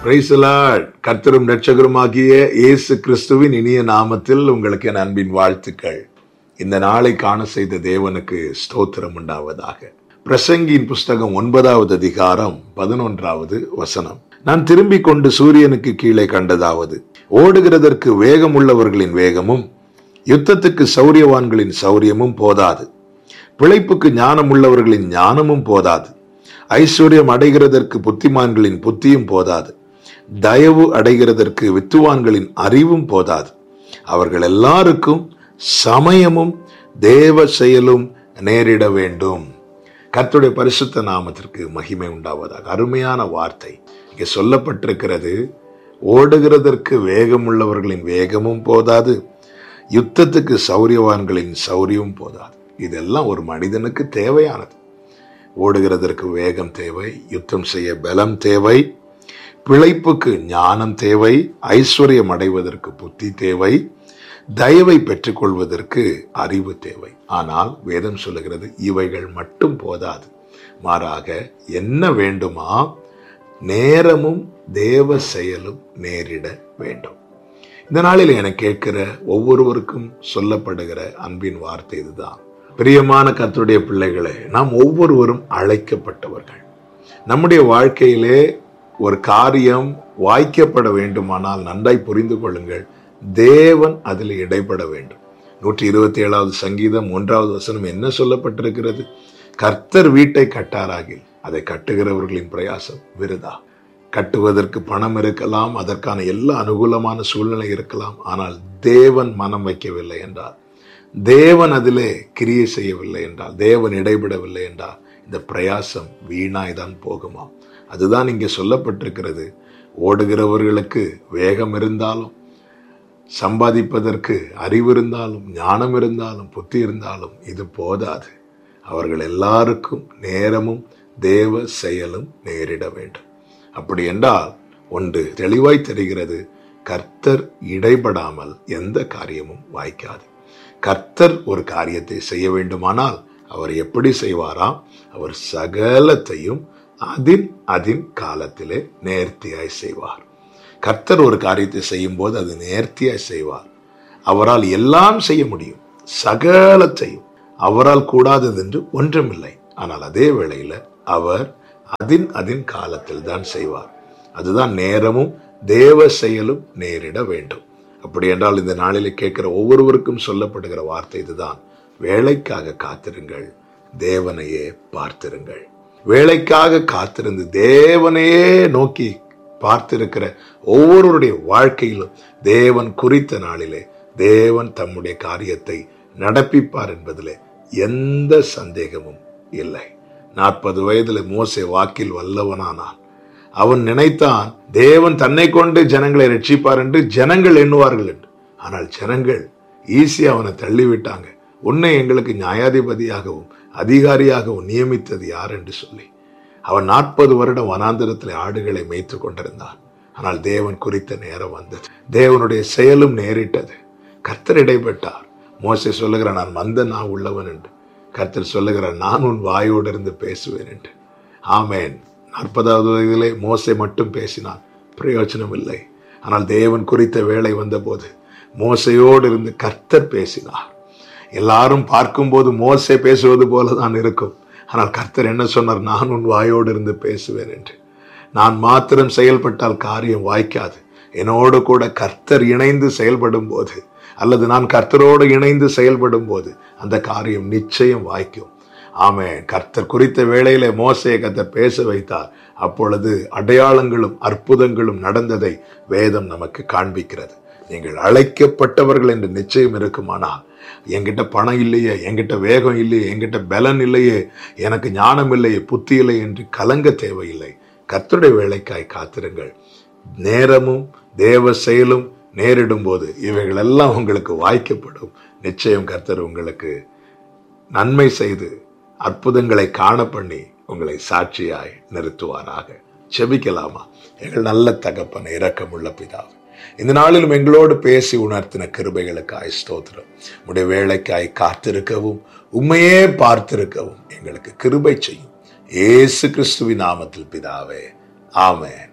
பிரைசலாட் கர்த்தரும் ரட்சகருமாகிய இயேசு கிறிஸ்துவின் இனிய நாமத்தில் உங்களுக்கு என் அன்பின் வாழ்த்துக்கள் இந்த நாளை காண செய்த தேவனுக்கு ஸ்தோத்திரம் உண்டாவதாக பிரசங்கியின் புஸ்தகம் ஒன்பதாவது அதிகாரம் பதினொன்றாவது வசனம் நான் திரும்பிக் கொண்டு சூரியனுக்கு கீழே கண்டதாவது ஓடுகிறதற்கு வேகம் உள்ளவர்களின் வேகமும் யுத்தத்துக்கு சௌரியவான்களின் சௌரியமும் போதாது பிழைப்புக்கு ஞானம் உள்ளவர்களின் ஞானமும் போதாது ஐஸ்வர்யம் அடைகிறதற்கு புத்திமான்களின் புத்தியும் போதாது தயவு அடைகிறதற்கு வித்துவான்களின் அறிவும் போதாது அவர்கள் எல்லாருக்கும் சமயமும் தேவ செயலும் நேரிட வேண்டும் கர்த்தருடைய பரிசுத்த நாமத்திற்கு மகிமை உண்டாவதாக அருமையான வார்த்தை இங்கே சொல்லப்பட்டிருக்கிறது ஓடுகிறதற்கு வேகம் உள்ளவர்களின் வேகமும் போதாது யுத்தத்துக்கு சௌரியவான்களின் சௌரியமும் போதாது இதெல்லாம் ஒரு மனிதனுக்கு தேவையானது ஓடுகிறதற்கு வேகம் தேவை யுத்தம் செய்ய பலம் தேவை பிழைப்புக்கு ஞானம் தேவை ஐஸ்வர்யம் அடைவதற்கு புத்தி தேவை தயவை பெற்றுக்கொள்வதற்கு அறிவு தேவை ஆனால் வேதம் சொல்லுகிறது இவைகள் மட்டும் போதாது மாறாக என்ன வேண்டுமா நேரமும் தேவ செயலும் நேரிட வேண்டும் இந்த நாளில் என கேட்கிற ஒவ்வொருவருக்கும் சொல்லப்படுகிற அன்பின் வார்த்தை இதுதான் பிரியமான கர்த்தருடைய பிள்ளைகளே நாம் ஒவ்வொருவரும் அழைக்கப்பட்டவர்கள் நம்முடைய வாழ்க்கையிலே ஒரு காரியம் வாய்க்கப்பட வேண்டுமானால் நன்றாய் புரிந்து கொள்ளுங்கள் தேவன் அதில் இடைப்பட வேண்டும் நூற்றி இருபத்தி ஏழாவது சங்கீதம் ஒன்றாவது வசனம் என்ன சொல்லப்பட்டிருக்கிறது கர்த்தர் வீட்டை கட்டாராகில் அதை கட்டுகிறவர்களின் பிரயாசம் விருதா கட்டுவதற்கு பணம் இருக்கலாம் அதற்கான எல்லா அனுகூலமான சூழ்நிலை இருக்கலாம் ஆனால் தேவன் மனம் வைக்கவில்லை என்றால் தேவன் அதிலே கிரியை செய்யவில்லை என்றால் தேவன் இடைபடவில்லை என்றால் இந்த பிரயாசம் வீணாய்தான் போகுமாம் அதுதான் இங்கே சொல்லப்பட்டிருக்கிறது ஓடுகிறவர்களுக்கு வேகம் இருந்தாலும் சம்பாதிப்பதற்கு அறிவு இருந்தாலும் ஞானம் இருந்தாலும் புத்தி இருந்தாலும் இது போதாது அவர்கள் எல்லாருக்கும் நேரமும் தேவ செயலும் நேரிட வேண்டும் அப்படி என்றால் ஒன்று தெளிவாய் தெரிகிறது கர்த்தர் இடைபடாமல் எந்த காரியமும் வாய்க்காது கர்த்தர் ஒரு காரியத்தை செய்ய வேண்டுமானால் அவர் எப்படி செய்வாராம் அவர் சகலத்தையும் அதின் அதின் காலத்திலே நேர்த்தியாய் செய்வார் கர்த்தர் ஒரு காரியத்தை செய்யும் போது அது நேர்த்தியாய் செய்வார் அவரால் எல்லாம் செய்ய முடியும் சகலத்தையும் அவரால் கூடாதது என்று ஒன்றுமில்லை ஆனால் அதே வேளையில அவர் அதின் அதின் காலத்தில் தான் செய்வார் அதுதான் நேரமும் தேவ செயலும் நேரிட வேண்டும் அப்படி என்றால் இந்த நாளிலே கேட்கிற ஒவ்வொருவருக்கும் சொல்லப்படுகிற வார்த்தை இதுதான் வேலைக்காக காத்திருங்கள் தேவனையே பார்த்திருங்கள் வேலைக்காக காத்திருந்து தேவனையே நோக்கி பார்த்திருக்கிற ஒவ்வொருவருடைய வாழ்க்கையிலும் தேவன் குறித்த நாளிலே தேவன் தம்முடைய காரியத்தை நடப்பிப்பார் என்பதிலே எந்த சந்தேகமும் இல்லை நாற்பது வயதில் மோசே வாக்கில் வல்லவனானான் அவன் நினைத்தான் தேவன் தன்னை கொண்டு ஜனங்களை ரட்சிப்பார் என்று ஜனங்கள் எண்ணுவார்கள் என்று ஆனால் ஜனங்கள் ஈஸியா அவனை தள்ளிவிட்டாங்க உன்னை எங்களுக்கு நியாயாதிபதியாகவும் அதிகாரியாகவும் நியமித்தது யார் என்று சொல்லி அவன் நாற்பது வருடம் வனாந்திரத்தில் ஆடுகளை மேய்த்து கொண்டிருந்தான் ஆனால் தேவன் குறித்த நேரம் வந்தது தேவனுடைய செயலும் நேரிட்டது கர்த்தர் இடைப்பட்டார் மோசை சொல்லுகிறான் நான் மந்த நான் உள்ளவன் என்று கர்த்தர் சொல்லுகிறார் நான் உன் வாயோடு இருந்து பேசுவேன் என்று ஆமேன் நாற்பதாவது வயதிலே மோசை மட்டும் பேசினான் பிரயோஜனம் இல்லை ஆனால் தேவன் குறித்த வேலை வந்தபோது மோசையோடு இருந்து கர்த்தர் பேசினார் எல்லாரும் பார்க்கும்போது மோசை பேசுவது போல தான் இருக்கும் ஆனால் கர்த்தர் என்ன சொன்னார் நான் உன் வாயோடு இருந்து பேசுவேன் என்று நான் மாத்திரம் செயல்பட்டால் காரியம் வாய்க்காது என்னோடு கூட கர்த்தர் இணைந்து செயல்படும் போது அல்லது நான் கர்த்தரோடு இணைந்து செயல்படும் போது அந்த காரியம் நிச்சயம் வாய்க்கும் ஆமே கர்த்தர் குறித்த வேளையில மோசையை கர்த்தர் பேச வைத்தார் அப்பொழுது அடையாளங்களும் அற்புதங்களும் நடந்ததை வேதம் நமக்கு காண்பிக்கிறது நீங்கள் அழைக்கப்பட்டவர்கள் என்று நிச்சயம் இருக்குமானால் என்கிட்ட பணம் இல்லையே என்கிட்ட வேகம் இல்லையே என்கிட்ட பலன் இல்லையே எனக்கு ஞானம் இல்லையே புத்தி இல்லை என்று கலங்க தேவையில்லை கர்த்தருடைய வேலைக்காய் காத்திருங்கள் நேரமும் தேவ செயலும் நேரிடும் போது இவைகள் எல்லாம் உங்களுக்கு வாய்க்கப்படும் நிச்சயம் கர்த்தர் உங்களுக்கு நன்மை செய்து அற்புதங்களை காண பண்ணி உங்களை சாட்சியாய் நிறுத்துவாராக செபிக்கலாமா எங்கள் நல்ல தகப்பன் இரக்கமுள்ள பிதாவே இந்த நாளிலும் எங்களோடு பேசி உணர்த்தின கிருபைகளுக்காய் ஸ்தோத்திரம் உடைய வேலைக்காய் காத்திருக்கவும் உண்மையே பார்த்திருக்கவும் எங்களுக்கு கிருபை செய்யும் ஏசு கிறிஸ்துவின் நாமத்தில் பிதாவே ஆமென்